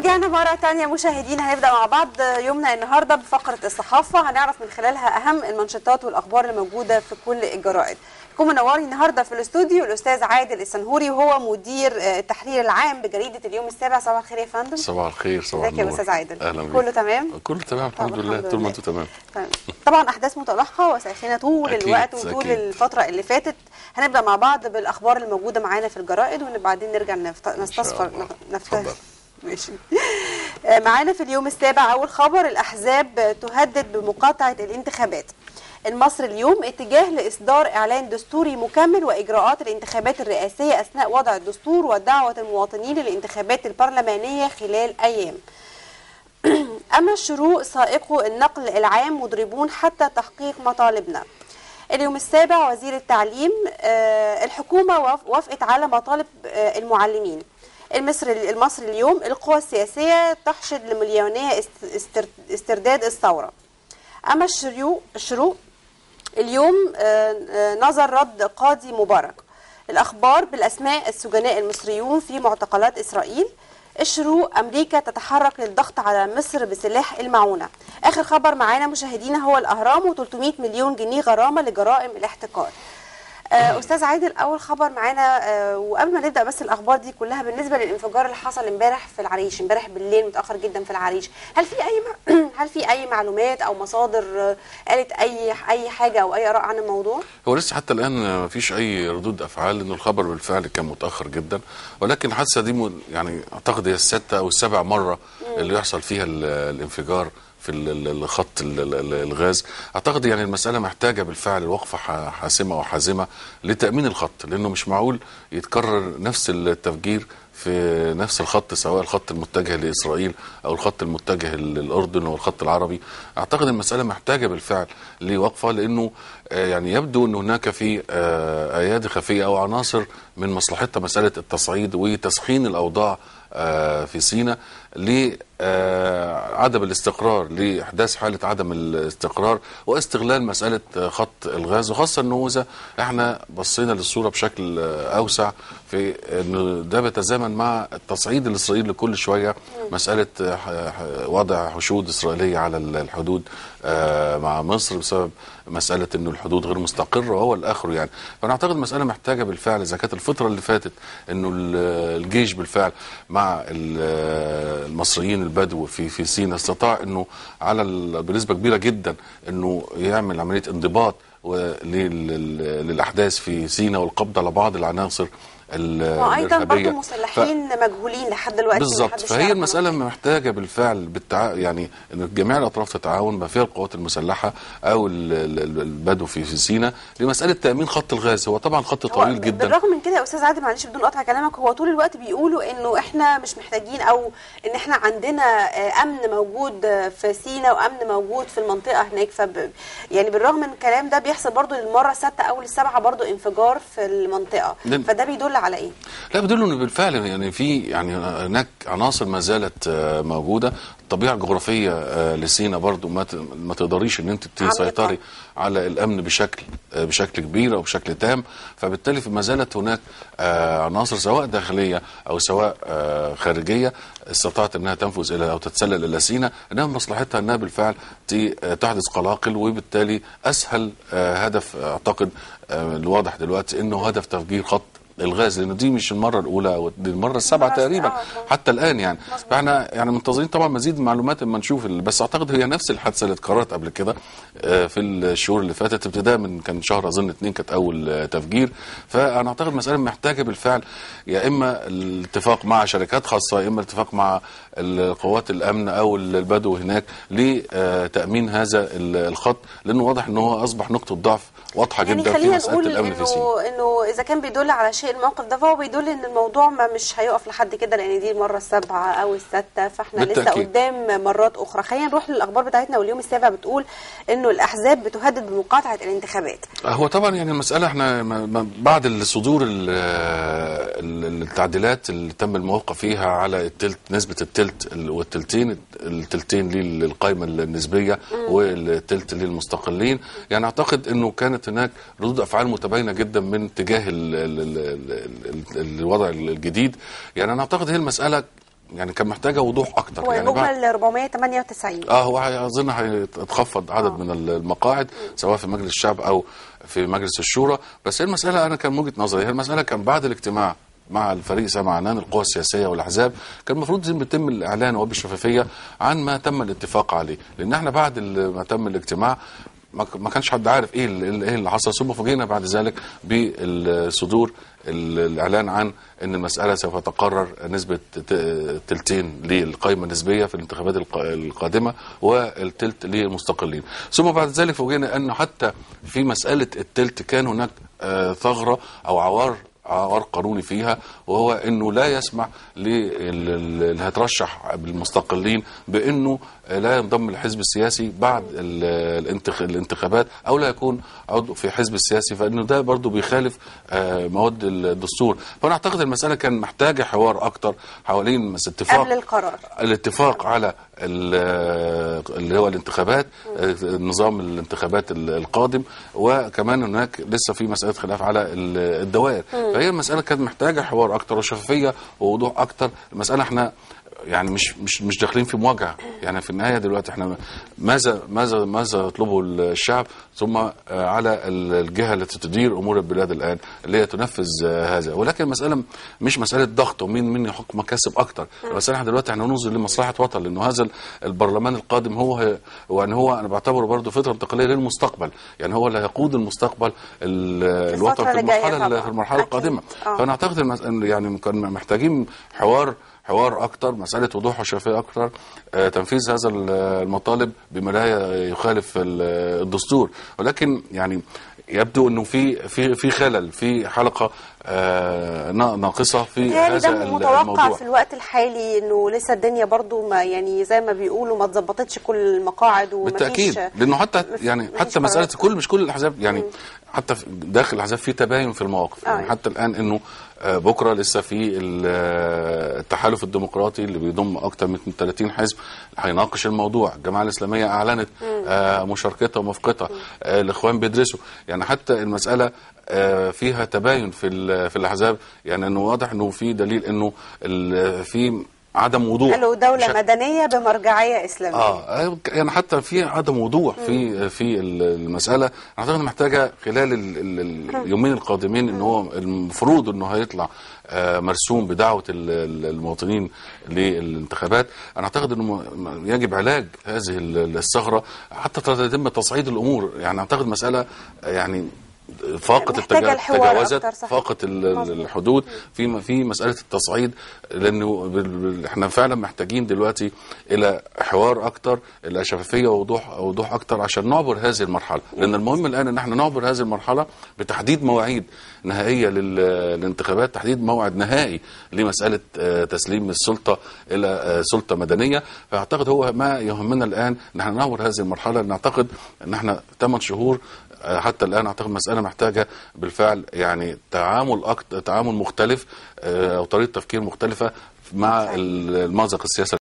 ورجعنا مرة تانية مشاهدينا هنبدأ مع بعض يومنا النهاردة بفقرة الصحافة هنعرف من خلالها أهم المنشطات والأخبار اللي موجودة في كل الجرائد يكون منوري النهاردة في الاستوديو الأستاذ عادل السنهوري وهو مدير التحرير العام بجريدة اليوم السابع صباح الخير يا فندم صباح الخير صباح ازيك يا النور أستاذ عادل اهلا بيك كله تمام كله تمام الحمد طبعا لله الحمد طول ما لله. انتوا تمام تمام. طبعا احداث متلاحقه وساخنه طول أكيد، الوقت وطول أكيد. الفتره اللي فاتت هنبدا مع بعض بالاخبار اللي موجوده معانا في الجرائد وبعدين نرجع نفت... نستصفر الله. نفت... اتفضل. ماشي آه، معانا في اليوم السابع اول خبر الاحزاب تهدد بمقاطعه الانتخابات المصري اليوم اتجاه لاصدار اعلان دستوري مكمل واجراءات الانتخابات الرئاسيه اثناء وضع الدستور ودعوه المواطنين للانتخابات البرلمانيه خلال ايام أما الشروق سائقو النقل العام مضربون حتى تحقيق مطالبنا اليوم السابع وزير التعليم آه، الحكومة وف- وافقت على مطالب آه، المعلمين المصري المصري اليوم القوى السياسية تحشد لمليونية است- استر- استرداد الثورة أما الشروق الشروق اليوم آه، آه، نظر رد قاضي مبارك الأخبار بالأسماء السجناء المصريون في معتقلات إسرائيل الشروق أمريكا تتحرك للضغط على مصر بسلاح المعونة آخر خبر معانا مشاهدينا هو الأهرام و300 مليون جنيه غرامة لجرائم الاحتكار آه، استاذ عادل اول خبر معانا آه، وقبل ما نبدا بس الاخبار دي كلها بالنسبه للانفجار اللي حصل امبارح في العريش امبارح بالليل متاخر جدا في العريش هل في اي مع- هل في اي معلومات او مصادر آه، قالت اي اي حاجه او اي اراء عن الموضوع هو لسه حتى الان ما فيش اي ردود افعال لانه الخبر بالفعل كان متاخر جدا ولكن الحادثه دي م- يعني اعتقد هي السادسه او السابع مره اللي يحصل فيها ال- الانفجار في ال- ال- الخط ال- ال- ال- الغاز اعتقد يعني المساله محتاجه بالفعل وقفه ح- حاسمه وحازمه لتامين الخط لانه مش معقول يتكرر نفس التفجير في نفس الخط سواء الخط المتجه لاسرائيل او الخط المتجه للاردن او الخط العربي اعتقد المساله محتاجه بالفعل لوقفه لانه آه، يعني يبدو ان هناك في آه، ايادي خفيه او عناصر من مصلحتها مساله التصعيد وتسخين الاوضاع آه، في سيناء لعدم الاستقرار لاحداث حاله عدم الاستقرار واستغلال مساله آه، خط الغاز وخاصه انه اذا احنا بصينا للصوره بشكل آه، اوسع في انه ده بيتزامن مع التصعيد الاسرائيلي كل شويه مساله آه، ح- ح- وضع حشود اسرائيليه على ال- الحدود آه، مع مصر بسبب مساله انه الحدود غير مستقره وهو الاخر يعني فانا اعتقد المساله محتاجه بالفعل اذا كانت الفتره اللي فاتت انه ال- الجيش بالفعل مع ال- المصريين البدو في في سيناء استطاع انه على ال- بنسبه كبيره جدا انه يعمل عمليه انضباط و- لل- للاحداث في سيناء والقبض على بعض العناصر ال- وايضا برضه الارهابيه مسلحين مجهولين لحد دلوقتي بالظبط محدش فهي يعرف المساله عنهم. محتاجه بالفعل بالتع... يعني ان جميع الاطراف تتعاون ما فيها القوات المسلحه او ال- ال- البدو في في سيناء لمساله تامين خط الغاز هو طبعا خط هو طويل جدا بالرغم من كده يا استاذ عادل معلش بدون قطع كلامك هو طول الوقت بيقولوا انه احنا مش محتاجين او ان احنا عندنا آه، امن موجود آه، في سينا وامن موجود في المنطقه هناك فب يعني بالرغم من الكلام ده بيحصل برضو للمره السادسه او السابعه برضو انفجار في المنطقه لن- فده بيدل على ايه؟ لا بدل انه بالفعل يعني في يعني هناك عناصر ما زالت آه، موجوده الطبيعه الجغرافيه آه، لسينا برضو ما ت- ما تقدريش ان انت عميقة. تسيطري على الامن بشكل آه، بشكل كبير او بشكل تام فبالتالي ما زالت هناك آه، عناصر سواء داخليه او سواء آه، خارجيه استطاعت انها تنفذ الى او تتسلل الى سينا انها من مصلحتها انها بالفعل ت- آه، تحدث قلاقل وبالتالي اسهل آه، هدف اعتقد آه، الواضح دلوقتي انه هدف تفجير خط الغاز لانه دي مش المره الاولى او دي المره السابعه المرة تقريبا السابعة. حتى الان يعني مظبوط. فاحنا يعني منتظرين طبعا مزيد من المعلومات اما نشوف ال- بس اعتقد هي نفس الحادثه اللي اتكررت قبل كده آه، في الشهور اللي فاتت ابتداء من كان شهر اظن اثنين كانت اول آه، تفجير فانا اعتقد المساله محتاجه بالفعل يا اما الاتفاق مع شركات خاصه يا اما الاتفاق مع القوات الامن او البدو هناك لتامين هذا ال- الخط لانه واضح ان هو اصبح نقطه ضعف واضحه يعني جدا في خلينا مساله نقول الامن في سيناء انه انه اذا كان بيدل على شيء الموقف ده فهو بيدل ان الموضوع ما مش هيقف لحد كده لان دي المره السابعه او السادسه فاحنا لسه بالتأكيد. قدام مرات اخرى خلينا نروح للاخبار بتاعتنا واليوم السابع بتقول انه الاحزاب بتهدد بمقاطعه الانتخابات هو طبعا يعني المسألة احنا ما- ما- بعد الصدور ال- ال- التعديلات اللي تم الموافقة فيها على التلت نسبة التلت ال- والتلتين التلتين للقائمة النسبية والتلت للمستقلين يعني اعتقد انه كانت هناك ردود افعال متباينة جدا من تجاه ال- ال- ال- ال- ال- الوضع الجديد يعني انا اعتقد هي المسألة يعني كان محتاجه وضوح اكتر هو يعني بعد- المجمل 498 اه هو هي- اظن هيتخفض عدد من المقاعد سواء في مجلس الشعب او في مجلس الشورى بس هي المساله انا كان من وجهه نظري هي المساله كان بعد الاجتماع مع الفريق سامع عنان القوى السياسيه والاحزاب كان المفروض يتم الاعلان وبالشفافيه عن ما تم الاتفاق عليه لان احنا بعد ال- ما تم الاجتماع ما ك- ما كانش حد عارف ايه اللي, ايه اللي حصل ثم فوجئنا بعد ذلك بالصدور ال- الاعلان عن ان المساله سوف تقرر نسبه ت- تلتين للقائمه النسبيه في الانتخابات الق- القادمه والتلت للمستقلين ثم بعد ذلك فوجئنا انه حتى في مساله التلت كان هناك آه، ثغره او عوار عوار قانوني فيها وهو انه لا يسمح للي هيترشح بالمستقلين بانه لا ينضم للحزب السياسي بعد ال- الانتخ- الانتخابات او لا يكون عضو في حزب السياسي فانه ده برضه بيخالف آه، مواد الدستور فانا اعتقد المساله كان محتاجه حوار اكتر حوالين مس- اتفاق قبل القرار الاتفاق على ال- اللي هو الانتخابات آه، نظام الانتخابات ال- القادم وكمان هناك لسه في مساله خلاف على ال- الدوائر فهي المساله كانت محتاجه حوار اكتر وشفافيه ووضوح اكتر المساله احنا يعني مش مش مش داخلين في مواجهه يعني في النهايه دلوقتي احنا ماذا ماذا ماذا يطلبه الشعب ثم آه، على الجهه التي تدير امور البلاد الان اللي هي تنفذ آه، هذا ولكن المساله مش مساله ضغط ومين مين يحق مكاسب اكتر بس احنا دلوقتي احنا ننظر لمصلحه وطن لانه هذا البرلمان القادم هو يعني هو انا بعتبره برضه فتره انتقاليه للمستقبل يعني هو اللي هيقود المستقبل ال- الوطن في اللي جاية المرحله طبعاً. في المرحله أكيد. القادمه آه. فانا اعتقد المس- يعني كان محتاجين حوار حوار اكتر مساله وضوح وشفافيه اكتر آه، تنفيذ هذا ال- المطالب بما لا يخالف ال- الدستور ولكن يعني يبدو انه في في في خلل في حلقه آه، نا- ناقصه في يعني هذا ده ال- متوقع الموضوع في الوقت الحالي انه لسه الدنيا برضو ما يعني زي ما بيقولوا ما اتظبطتش كل المقاعد ومفيش بالتاكيد لانه حتى مفيش- يعني مفيش حتى مساله قرارات. كل مش كل الاحزاب يعني حتى في- داخل الاحزاب في تباين في المواقف يعني آه. حتى الان انه آه، بكره لسه في ال- آه، التحالف الديمقراطي اللي بيضم اكثر من 30 حزب هيناقش الموضوع الجماعه الاسلاميه اعلنت آه، مشاركتها وموافقتها آه، الاخوان بيدرسوا يعني حتى المساله آه، فيها تباين في ال- في الاحزاب يعني انه واضح انه في دليل انه ال- في عدم وضوح قالوا دولة بشكل- مدنية بمرجعية إسلامية اه يعني حتى في عدم وضوح في في المساله اعتقد محتاجه خلال ال- ال- اليومين القادمين ان هو المفروض انه هيطلع آه، مرسوم بدعوه ال- ال- المواطنين للانتخابات انا اعتقد انه م- يجب علاج هذه ال- الثغره حتى يتم تصعيد الامور يعني اعتقد مساله يعني فاقت محتاجة التجا- الحوار تجاوزت أكتر، صحيح. فاقت ال- مظبوط. الحدود في في مساله التصعيد لانه بال- بال- احنا فعلا محتاجين دلوقتي الى حوار اكتر الى شفافيه ووضوح وضوح اكتر عشان نعبر هذه المرحله لان المهم الان ان احنا نعبر هذه المرحله بتحديد مواعيد نهائيه لل- للانتخابات تحديد موعد نهائي لمساله آه، تسليم السلطه الى آه، سلطه مدنيه فاعتقد هو ما يهمنا الان ان احنا نعبر هذه المرحله نعتقد ان احنا 8 شهور آه، حتى الان اعتقد مساله محتاجه بالفعل يعني تعامل أكتر تعامل مختلف آه، او طريقه تفكير مختلفه مع المأزق السياسي